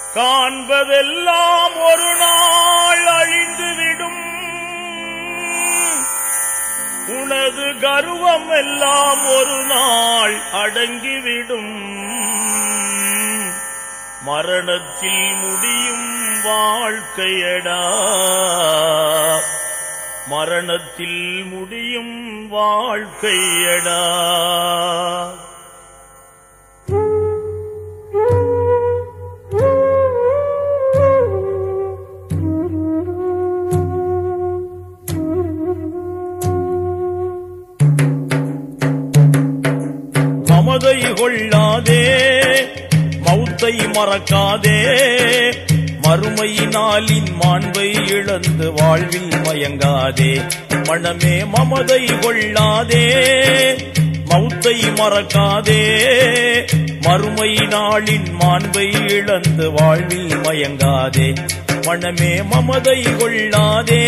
காண்பதெல்லாம் ஒரு நாள் அழிந்துவிடும் உனது கர்வம் எல்லாம் ஒரு நாள் அடங்கிவிடும் மரணத்தில் முடியும் வாழ்க்கையடா மரணத்தில் முடியும் வாழ்க்கையடா மமதை கொள்ளாதே மௌத்தை மறக்காதே மறுமையினாலின் மாண்பை இழந்து வாழ்வில் மயங்காதே மனமே மமதை கொள்ளாதே மௌத்தை மறக்காதே மறுமை நாளின் மாண்பை இழந்து வாழ்வில் மயங்காதே மனமே மமதை கொள்ளாதே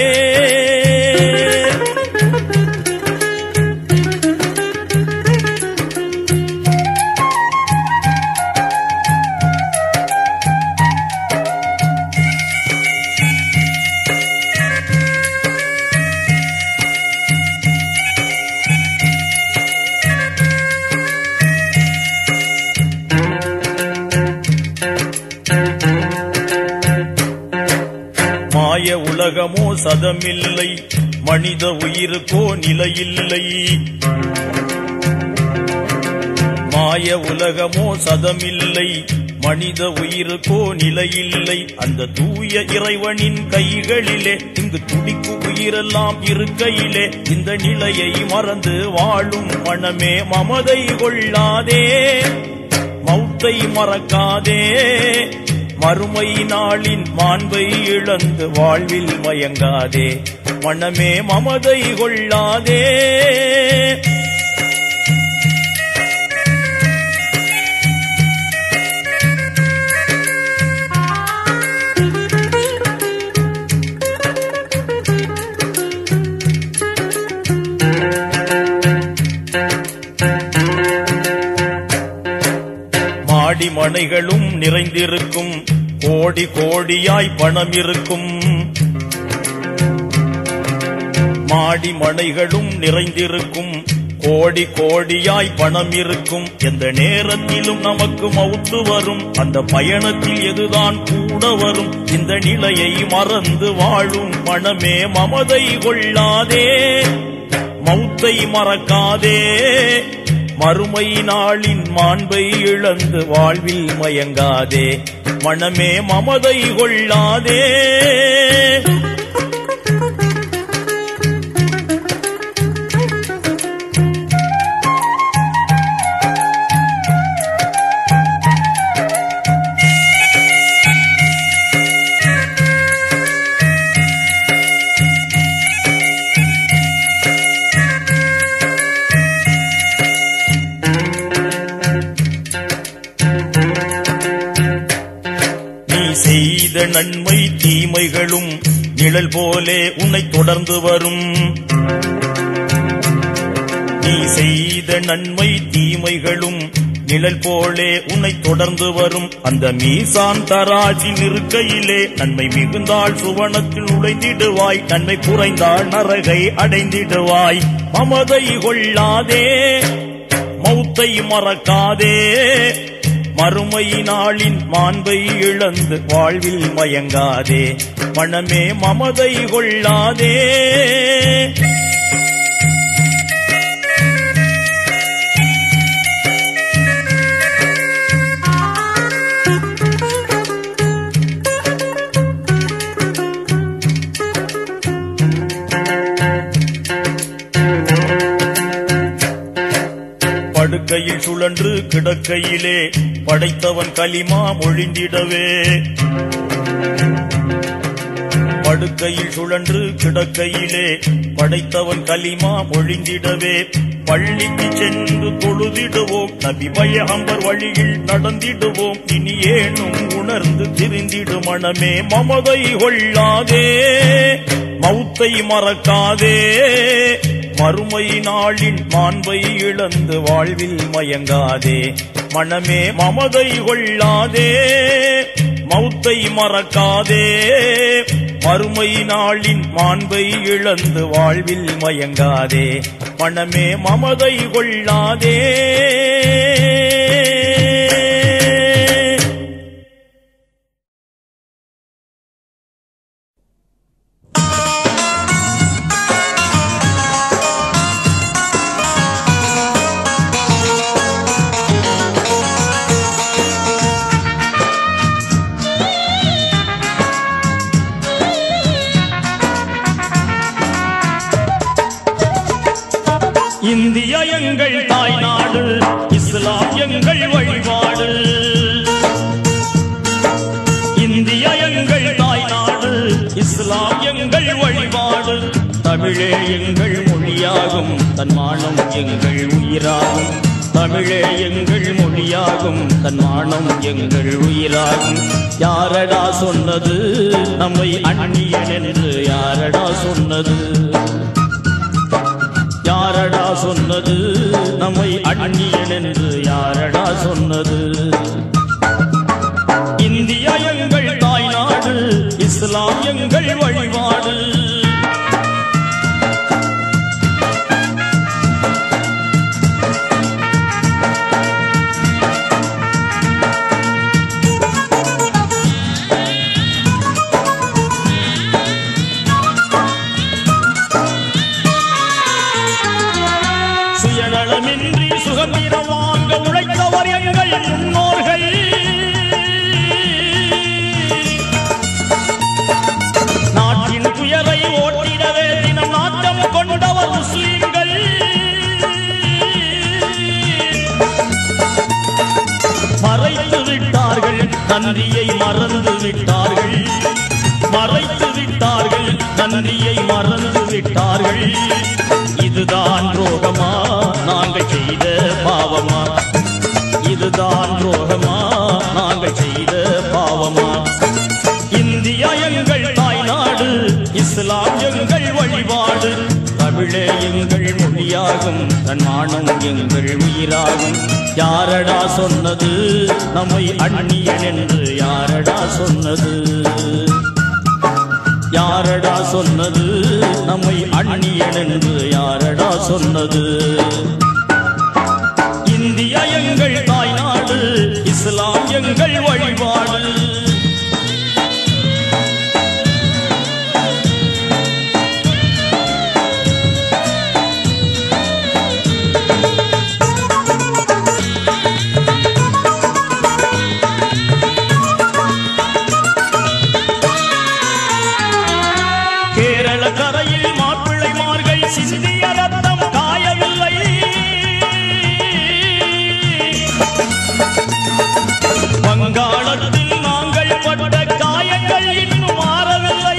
மாய உலகமோ சதமில்லை மனித உயிருக்கோ நிலையில்லை மாய உலகமோ சதமில்லை மனித உயிருக்கோ நிலையில்லை அந்த தூய இறைவனின் கைகளிலே இங்கு துடிக்கு உயிரெல்லாம் இருக்கையிலே இந்த நிலையை மறந்து வாழும் மனமே மமதை கொள்ளாதே மௌத்தை மறக்காதே மறுமை நாளின் மாண்பை இழந்து வாழ்வில் மயங்காதே மனமே மமதை கொள்ளாதே மாடி மனைகளும் நிறைந்திருக்கும் கோடி கோடியாய் பணம் இருக்கும் மாடி மனைகளும் நிறைந்திருக்கும் கோடி கோடியாய் பணம் இருக்கும் எந்த நேரத்திலும் நமக்கு மவுத்து வரும் அந்த பயணத்தில் எதுதான் கூட வரும் இந்த நிலையை மறந்து வாழும் மனமே மமதை கொள்ளாதே மௌத்தை மறக்காதே மறுமை நாளின் மாண்பை இழந்து வாழ்வில் மயங்காதே மனமே மமதை கொள்ளாதே நீ செய்த நன்மை தீமைகளும் நிழல் போலே உன்னை தொடர்ந்து வரும் நீ செய்த நன்மை தீமைகளும் நிழல் போலே உன்னை தொடர்ந்து வரும் அந்த மீசான் தராஜின் இருக்கையிலே நன்மை மிகுந்தால் சுவனத்தில் நுழைந்திடுவாய் நன்மை குறைந்தால் நரகை அடைந்திடுவாய் மமதை கொள்ளாதே மௌத்தை மறக்காதே மறுமை நாளின் மாண்பை இழந்து வாழ்வில் மயங்காதே மனமே மமதை கொள்ளாதே படுக்கையில் சுழன்று கிடக்கையிலே படைத்தவன் களிமா மொழிந்திடவே படுக்கையில் சுழன்று கிடக்கையிலே படைத்தவன் களிமா மொழிந்திடவே பள்ளிக்கு சென்று தொழுதிடுவோம் நபி பயகம்பர் வழியில் நடந்திடுவோம் இனி ஏனும் உணர்ந்து திரிந்திடு மனமே மமதை கொள்ளாதே மௌத்தை மறக்காதே மறுமை நாளின் மாண்பை இழந்து வாழ்வில் மயங்காதே மனமே மமதை கொள்ளாதே மௌத்தை மறக்காதே மறுமை நாளின் மாண்பை இழந்து வாழ்வில் மயங்காதே மனமே மமதை கொள்ளாதே இந்தியா எங்கள் தாய்நாடு இஸ்லாம் எங்கள் வழிபாடு இந்தியா எங்கள் தாய்நாடு இஸ்லாம் எங்கள் வழிபாடு தமிழே எங்கள் மொழியாகும் தன்மானம் எங்கள் உயிராகும் தமிழே எங்கள் மொழியாகும் தன்மானம் எங்கள் உயிராகும் யாரடா சொன்னது நம்மை அந்நியன் என்று யாரடா சொன்னது யாரடா சொன்னது நம்மை அந்நியன் என்று யாரடா சொன்னது இந்தியா எங்கள் தாய்நாடு இஸ்லாம் எங்கள் வழிபாடு சுயநலமின்றி சுதந்திரம் வாங்க உழைத்தவர் எங்கள் முன்னோர்கள் நாட்டின் துயரை ஓட்டிடவே தினம் நாட்டம் கொண்டவர் முஸ்லிம்கள் மறைத்து விட்டார்கள் நன்றியை மறந்து விட்டார்கள் மறைத்து விட்டார்கள் நன்றியை மறந்து விட்டார்கள் இதுதான் ரோகமா நாங்கள் செய்த பாவமா இதுதான் ரோகமா நாங்கள் செய்த பாவமா இந்தியா எங்கள் தாய்நாடு இஸ்லாம் எங்கள் வழிபாடு தமிழே எங்கள் மொழியாகும் தன்மானம் எங்கள் உயிராகும் யாரடா சொன்னது நம்மை அந்நியன் என்று யாரடா சொன்னது யாரடா சொன்னது நம்மை அந்நியன் என்று யாரடா சொன்னது இந்தியா எங்கள் தாய்நாடு இஸ்லாம் எங்கள் வழிபாடு கேரள கரையில் மாப்பிள்ளைமார்கள் சிந்திய ரத்தம் காயவில்லை வங்காளத்தில் நாங்கள் பட்ட காயங்கள் இன்னும் மாறவில்லை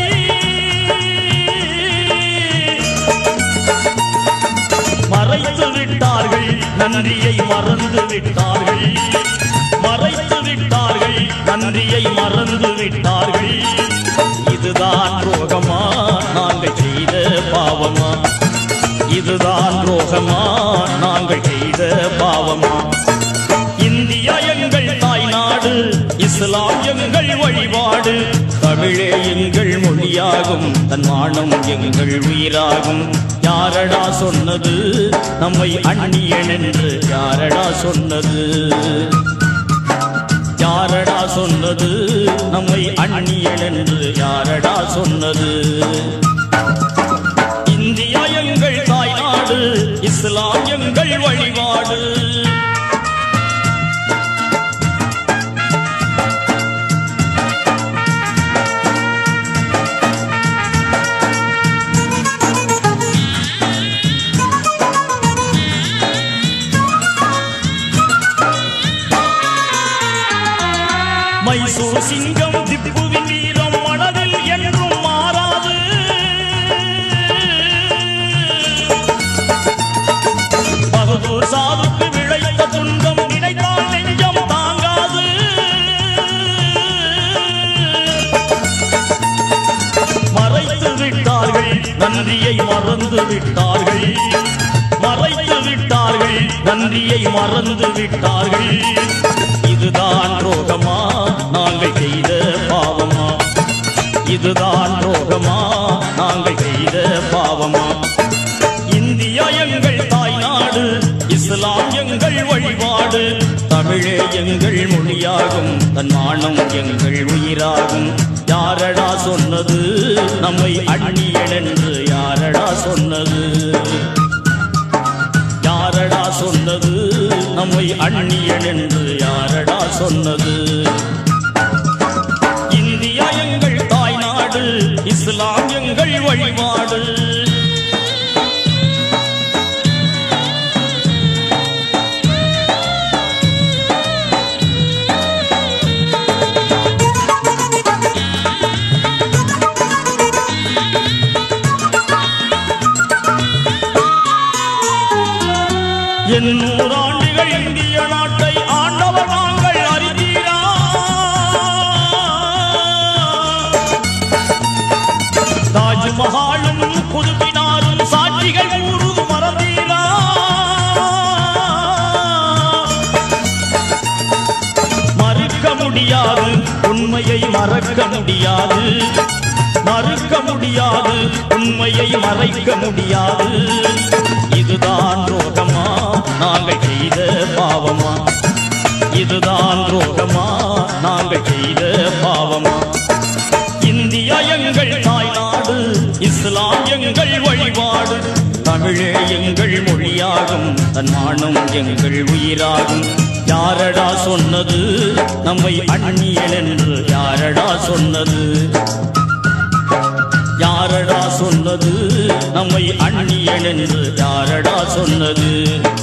மறைத்து விட்டார்கள் நன்றியை மறந்து விட்டார்கள் மறைத்து விட்டார்கள் நன்றியை மறந்து விட்டார்கள் இதுதான் ரோகமா நாங்கள் செய்த பாவமா இதுதான் ரோகமா நாங்கள் செய்த பாவமா இந்தியா எங்கள் தாய்நாடு இஸ்லாம் எங்கள் வழிபாடு தமிழே எங்கள் மொழியாகும் தன்மானம் எங்கள் உயிராகும் யாரடா சொன்னது நம்மை அந்நியன் என்று யாரடா சொன்னது யாரடா சொன்னது நம்மை அந்நியன் என்று யாரடா சொன்னது இந்தியா எங்கள் தாய்நாடு இஸ்லாம் எங்கள் வழிபாடு மைசூர் சிங்கம் திப்புவின் வீரம் மனதில் என்றும் மாறாது பகதூர் சாவுக்கு விளைத்த துன்பம் நினைத்தால் நெஞ்சம் தாங்காது மறைத்து விட்டார்கள் நன்றியை மறந்து விட்டார்கள் மறைத்து விட்டார்கள் நன்றியை மறந்து விட்டார்கள் இதுதான் ரோகமா நாங்கள் செய்த எங்கள் மொழியாகும் தன்மானம் எங்கள் உயிராகும் யாரடா சொன்னது நம்மை அந்நியன் என்று யாரடா சொன்னது யாரடா சொன்னது நம்மை அந்நியன் என்று யாரடா சொன்னது இந்தியா எங்கள் தாய்நாடு இஸ்லாம் எங்கள் வழிபாடு எண்ணூறு ஆண்டுகள் இந்திய நாட்டை ஆண்டவர் நாங்கள் அறிந்தீரா தாஜ்மஹாலும் குதுபினாரும் சாட்சிகள் கூறும் மறந்தீரா மறுக்க முடியாது உண்மையை மறக்க முடியாது மறுக்க முடியாது உண்மையை மறைக்க முடியாது இதுதான் ரோகமா நாங்கள் செய்த பாவமா இதுதான் ரோகமா நாங்கள் செய்த பாவமா இந்தியா எங்கள் தாய்நாடு இஸ்லாம் எங்கள் வழிபாடு தமிழே எங்கள் மொழியாகும் தன்மானம் எங்கள் உயிராகும் யாரடா சொன்னது நம்மை அந்நியன் என்று யாரடா சொன்னது யாரடா சொன்னது நம்மை அந்நியன் என்று யாரடா சொன்னது